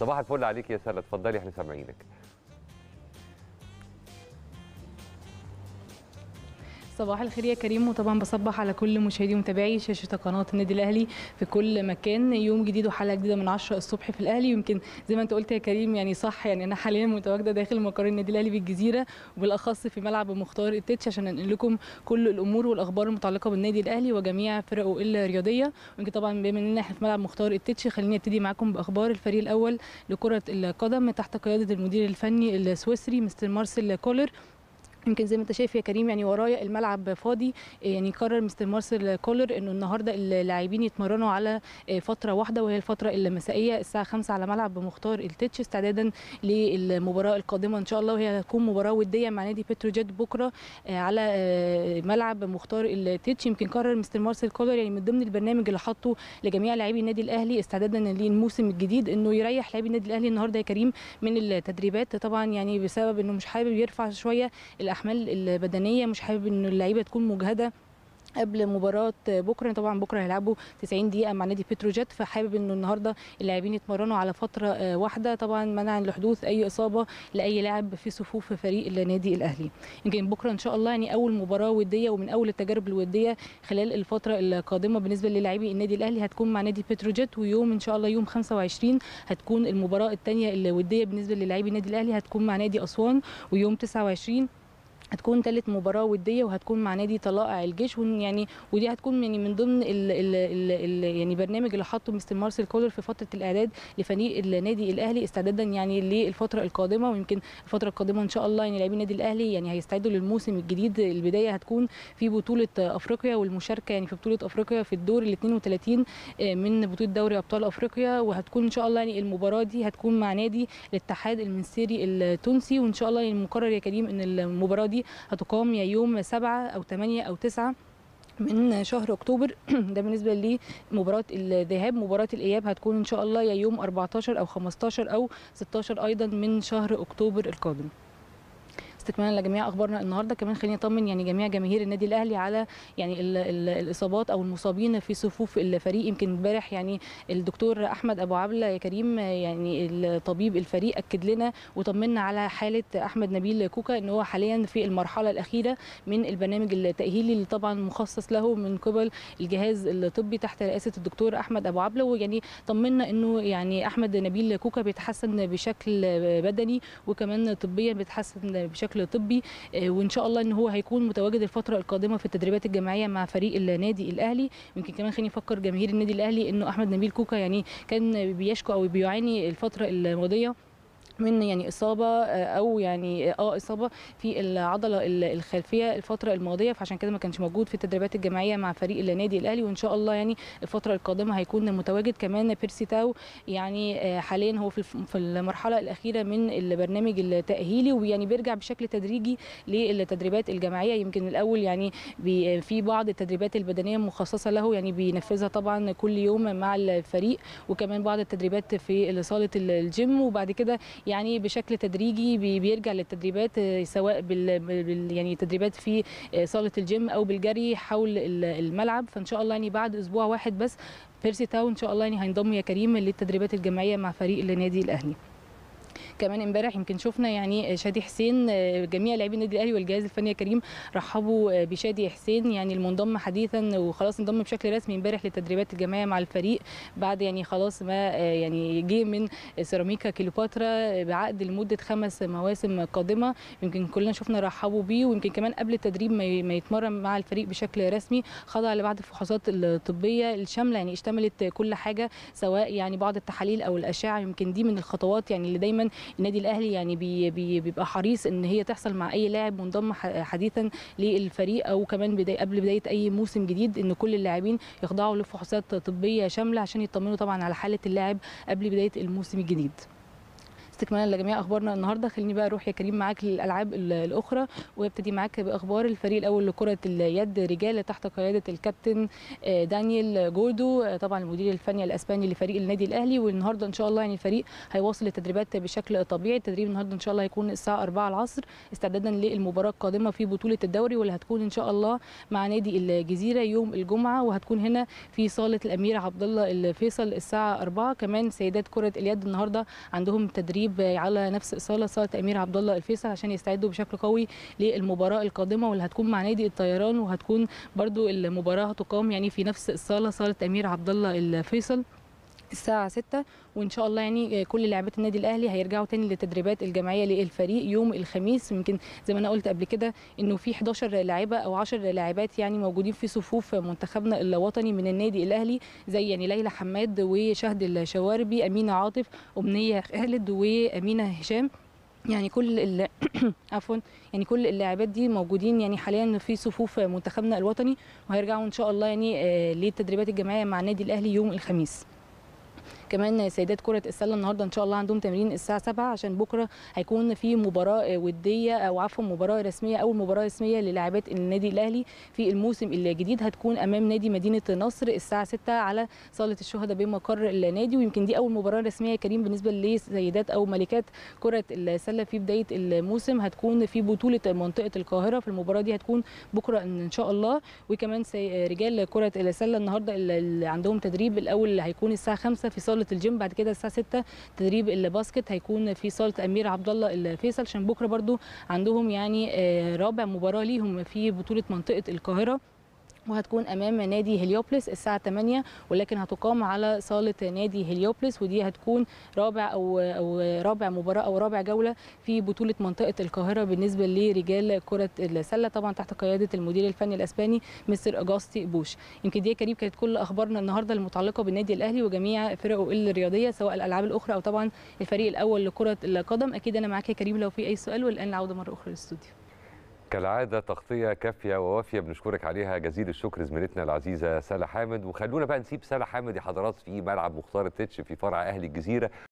صباح الفل عليك يا سلا اتفضلي احنا سامعينك صباح الخير يا كريم وطبعا بصبح على كل مشاهدي ومتابعي شاشه قناه النادي الاهلي في كل مكان يوم جديد وحلقه جديده من 10 الصبح في الاهلي يمكن زي ما انت قلت يا كريم يعني صح يعني انا حاليا متواجده داخل مقر النادي الاهلي بالجزيره وبالاخص في ملعب مختار التتش عشان انقل لكم كل الامور والاخبار المتعلقه بالنادي الاهلي وجميع فرقه الرياضيه ويمكن طبعا بما اننا احنا في ملعب مختار التتش خليني ابتدي معاكم باخبار الفريق الاول لكره القدم تحت قياده المدير الفني السويسري مستر مارسيل كولر يمكن زي ما انت شايف يا كريم يعني ورايا الملعب فاضي يعني قرر مستر مارسيل كولر انه النهارده اللاعبين يتمرنوا على فتره واحده وهي الفتره المسائيه الساعه 5 على ملعب مختار التتش استعدادا للمباراه القادمه ان شاء الله وهي هتكون مباراه وديه مع نادي بتروجيت بكره على ملعب مختار التتش يمكن قرر مستر مارسيل كولر يعني من ضمن البرنامج اللي حطه لجميع لاعبي النادي الاهلي استعدادا للموسم الجديد انه يريح لاعبي النادي الاهلي النهارده يا كريم من التدريبات طبعا يعني بسبب انه مش حابب يرفع شويه الاحمال البدنيه مش حابب ان اللعيبه تكون مجهده قبل مباراه بكره طبعا بكره هيلعبوا 90 دقيقه مع نادي بتروجيت فحابب انه النهارده اللاعبين يتمرنوا على فتره واحده طبعا منعا لحدوث اي اصابه لاي لاعب في صفوف فريق النادي الاهلي يمكن بكره ان شاء الله يعني اول مباراه وديه ومن اول التجارب الوديه خلال الفتره القادمه بالنسبه للاعبي النادي الاهلي هتكون مع نادي بتروجيت ويوم ان شاء الله يوم 25 هتكون المباراه الثانيه الوديه بالنسبه للاعبي النادي الاهلي هتكون مع نادي اسوان ويوم 29 هتكون ثالث مباراه وديه وهتكون مع نادي طلائع الجيش يعني ودي هتكون يعني من ضمن ال ال ال ال يعني برنامج اللي حاطه مستر مارسيل كولر في فتره الاعداد لفريق النادي الاهلي استعدادا يعني للفتره القادمه ويمكن الفتره القادمه ان شاء الله يعني لاعبي النادي الاهلي يعني هيستعدوا للموسم الجديد البدايه هتكون في بطوله افريقيا والمشاركه يعني في بطوله افريقيا في الدور ال 32 من بطوله دوري ابطال افريقيا وهتكون ان شاء الله يعني المباراه دي هتكون مع نادي الاتحاد المنسيري التونسي وان شاء الله يعني المقرر يا كريم ان المباراه دي هتقام يا يوم 7 او 8 او 9 من شهر اكتوبر ده بالنسبه لمباراه الذهاب مباراه الاياب هتكون ان شاء الله يا يوم 14 او 15 او 16 ايضا من شهر اكتوبر القادم استكمالا لجميع اخبارنا النهارده كمان خليني اطمن يعني جميع جماهير النادي الاهلي على يعني ال ال الاصابات او المصابين في صفوف الفريق يمكن امبارح يعني الدكتور احمد ابو عبله يا كريم يعني الطبيب الفريق اكد لنا وطمنا على حاله احمد نبيل كوكا ان هو حاليا في المرحله الاخيره من البرنامج التاهيلي اللي طبعا مخصص له من قبل الجهاز الطبي تحت رئاسه الدكتور احمد ابو عبله ويعني طمنا انه يعني احمد نبيل كوكا بيتحسن بشكل بدني وكمان طبيا بيتحسن بشكل بشكل طبي وان شاء الله ان هو هيكون متواجد الفتره القادمه في التدريبات الجماعيه مع فريق النادي الاهلي يمكن كمان خليني افكر جماهير النادي الاهلي انه احمد نبيل كوكا يعني كان بيشكو او بيعاني الفتره الماضيه من يعني اصابه او يعني اه اصابه في العضله الخلفيه الفتره الماضيه فعشان كده ما كانش موجود في التدريبات الجماعيه مع فريق النادي الاهلي وان شاء الله يعني الفتره القادمه هيكون متواجد كمان بيرسي تاو يعني حاليا هو في في المرحله الاخيره من البرنامج التاهيلي ويعني بيرجع بشكل تدريجي للتدريبات الجماعيه يمكن الاول يعني في بعض التدريبات البدنيه المخصصه له يعني بينفذها طبعا كل يوم مع الفريق وكمان بعض التدريبات في صاله الجيم وبعد كده يعني بشكل تدريجي بيرجع للتدريبات سواء بال يعني تدريبات في صاله الجيم او بالجري حول الملعب فان شاء الله يعني بعد اسبوع واحد بس بيرسي تاو ان شاء الله يعني هينضم يا كريم للتدريبات الجماعيه مع فريق النادي الاهلي كمان امبارح يمكن شفنا يعني شادي حسين جميع لاعبي النادي الاهلي والجهاز الفني يا كريم رحبوا بشادي حسين يعني المنضم حديثا وخلاص انضم بشكل رسمي امبارح للتدريبات الجماعيه مع الفريق بعد يعني خلاص ما يعني جه من سيراميكا كليوباترا بعقد لمده خمس مواسم قادمه يمكن كلنا شفنا رحبوا بيه ويمكن كمان قبل التدريب ما يتمرن مع الفريق بشكل رسمي خضع لبعض الفحوصات الطبيه الشامله يعني اشتملت كل حاجه سواء يعني بعض التحاليل او الاشعه يمكن دي من الخطوات يعني اللي دايما النادي الاهلي يعني بي بي بيبقى حريص ان هي تحصل مع اي لاعب منضم حديثا للفريق او كمان بداية قبل بدايه اي موسم جديد ان كل اللاعبين يخضعوا لفحوصات طبيه شامله عشان يطمنوا طبعا على حاله اللاعب قبل بدايه الموسم الجديد استكمالا لجميع اخبارنا النهارده خليني بقى اروح يا كريم معاك للالعاب ال- الاخرى وابتدي معاك باخبار الفريق الاول لكره اليد رجال تحت قياده الكابتن آه، دانيال جوردو آه، طبعا المدير الفني الاسباني لفريق النادي الاهلي والنهارده ان شاء الله يعني الفريق هيواصل التدريبات بشكل طبيعي التدريب النهارده ان شاء الله هيكون الساعه 4 العصر استعدادا للمباراه القادمه في بطوله الدوري واللي هتكون ان شاء الله مع نادي الجزيره يوم الجمعه وهتكون هنا في صاله الامير عبد الله الفيصل الساعه 4 كمان سيدات كره اليد النهارده عندهم تدريب على نفس صاله صاله امير عبد الله الفيصل عشان يستعدوا بشكل قوي للمباراه القادمه واللي هتكون مع نادي الطيران وهتكون برضو المباراه هتقام يعني في نفس الصاله صاله امير عبد الله الفيصل الساعة 6 وإن شاء الله يعني كل لاعبات النادي الأهلي هيرجعوا تاني للتدريبات الجماعية للفريق يوم الخميس يمكن زي ما أنا قلت قبل كده إنه في 11 لاعبة أو 10 لاعبات يعني موجودين في صفوف منتخبنا الوطني من النادي الأهلي زي يعني ليلى حماد وشهد الشواربي أمينة عاطف أمنية خالد وأمينة هشام يعني كل ال... عفوا يعني كل اللاعبات دي موجودين يعني حاليا في صفوف منتخبنا الوطني وهيرجعوا ان شاء الله يعني آه، للتدريبات الجماعيه مع النادي الاهلي يوم الخميس كمان سيدات كرة السلة النهارده ان شاء الله عندهم تمرين الساعة 7 عشان بكرة هيكون في مباراة ودية او عفوا مباراة رسمية اول مباراة رسمية للاعبات النادي الاهلي في الموسم الجديد هتكون امام نادي مدينة نصر الساعة 6 على صالة الشهداء بمقر النادي ويمكن دي اول مباراة رسمية يا كريم بالنسبة لسيدات او ملكات كرة السلة في بداية الموسم هتكون في بطولة منطقة القاهرة في المباراة دي هتكون بكرة ان شاء الله وكمان سي- رجال كرة السلة النهارده اللي عندهم تدريب الاول اللي هيكون الساعة 5 في صالة الجيم بعد كده الساعة 6 تدريب الباسكت هيكون في صالة أمير عبد الله الفيصل عشان بكرة برضو عندهم يعني آه، رابع مباراة ليهم في بطولة منطقة القاهرة وهتكون امام نادي هليوبلس الساعه 8 ولكن هتقام على صاله نادي هليوبلس ودي هتكون رابع او او رابع مباراه او رابع جوله في بطوله منطقه القاهره بالنسبه لرجال كره السله طبعا تحت قياده المدير الفني الاسباني مستر اجاستي بوش يمكن دي يا كريم كانت كل اخبارنا النهارده المتعلقه بالنادي الاهلي وجميع فرقه الرياضيه سواء الالعاب الاخرى او طبعا الفريق الاول لكره القدم اكيد انا معاك يا كريم لو في اي سؤال والان العوده مره اخرى للاستوديو كالعاده تغطيه كافيه ووافيه بنشكرك عليها جزيل الشكر زميلتنا العزيزه سلا حامد وخلونا بقى نسيب سلا حامد يا حضرات في ملعب مختار التتش في فرع اهلي الجزيره